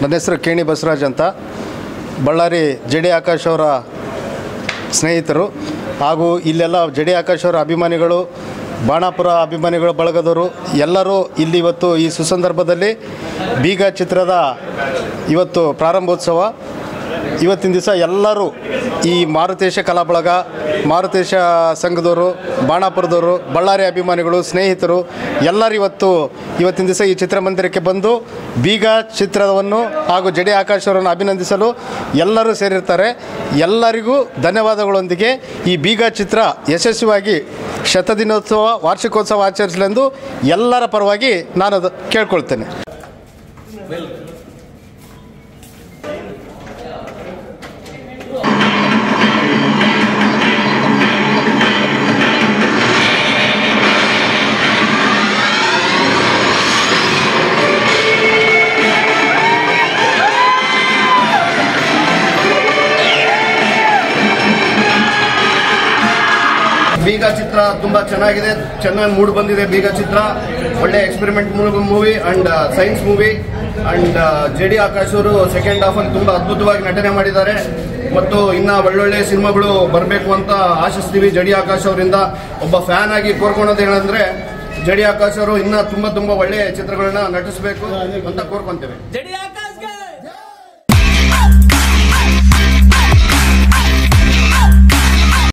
ನನ್ನ ಹೆಸರು ಕೇಣಿ ಬಸವರಾಜ್ ಅಂತ ಬಳ್ಳಾರಿ ಜೆ ಡಿ ಆಕಾಶ್ ಅವರ ಸ್ನೇಹಿತರು ಹಾಗೂ ಇಲ್ಲೆಲ್ಲ ಜೆ ಡಿ ಆಕಾಶ್ ಅವರ ಅಭಿಮಾನಿಗಳು ಬಾಣಾಪುರ ಅಭಿಮಾನಿಗಳು ಬಳಗದವರು ಎಲ್ಲರೂ ಇಲ್ಲಿ ಇವತ್ತು ಈ ಸುಸಂದರ್ಭದಲ್ಲಿ ಬೀಗ ಚಿತ್ರದ ಇವತ್ತು ಪ್ರಾರಂಭೋತ್ಸವ ಇವತ್ತಿನ ದಿವಸ ಎಲ್ಲರೂ ಈ ಮಾರುತೇಶ ಕಲಾ ಬಳಗ ಮಾರುತೇಶ ಸಂಘದವರು ಬಾಣಾಪುರದವರು ಬಳ್ಳಾರಿ ಅಭಿಮಾನಿಗಳು ಸ್ನೇಹಿತರು ಎಲ್ಲರೂ ಇವತ್ತು ಇವತ್ತಿನ ದಿವಸ ಈ ಚಿತ್ರಮಂದಿರಕ್ಕೆ ಬಂದು ಬೀಗ ಚಿತ್ರವನ್ನು ಹಾಗೂ ಜಡೆ ಆಕಾಶ್ ಅವರನ್ನು ಅಭಿನಂದಿಸಲು ಎಲ್ಲರೂ ಸೇರಿರ್ತಾರೆ ಎಲ್ಲರಿಗೂ ಧನ್ಯವಾದಗಳೊಂದಿಗೆ ಈ ಬೀಗ ಚಿತ್ರ ಯಶಸ್ವಿಯಾಗಿ ಶತದಿನೋತ್ಸವ ವಾರ್ಷಿಕೋತ್ಸವ ಆಚರಿಸಲೆಂದು ಎಲ್ಲರ ಪರವಾಗಿ ನಾನು ಅದು ಕೇಳ್ಕೊಳ್ತೇನೆ ಬೀಗ ಚಿತ್ರ ತುಂಬಾ ಚೆನ್ನಾಗಿದೆ ಚೆನ್ನಾಗಿ ಮೂಡ್ ಬಂದಿದೆ ಬೀಗ ಚಿತ್ರ ಒಳ್ಳೆ experiment movie and science movie and J D Akash ಅವರು ಸೆಕೆಂಡ್ ಹಾಫ್ ಅಲ್ಲಿ ತುಂಬಾ ಅದ್ಭುತವಾಗಿ ನಟನೆ ಮಾಡಿದ್ದಾರೆ ಮತ್ತು ಇನ್ನ ಒಳ್ಳೊಳ್ಳೆ ಸಿನಿಮಾಗಳು ಬರಬೇಕು ಅಂತ ಆಶಿಸ್ತೀವಿ ಜಡಿ ಆಕಾಶ್ ಅವರಿಂದ ಒಬ್ಬ ಫ್ಯಾನ್ ಆಗಿ ಕೋರ್ಕೊಳೋದು ಏನಂದ್ರೆ ಜಡಿ ಆಕಾಶ್ ಅವರು ಇನ್ನ ತುಂಬಾ ತುಂಬಾ ಒಳ್ಳೆ ಚಿತ್ರಗಳನ್ನ ನಟಿಸಬೇಕು ಅಂತ ಕೋರ್ಕೊಂತೇವೆ ಜಡಿ ಆಕಾಶ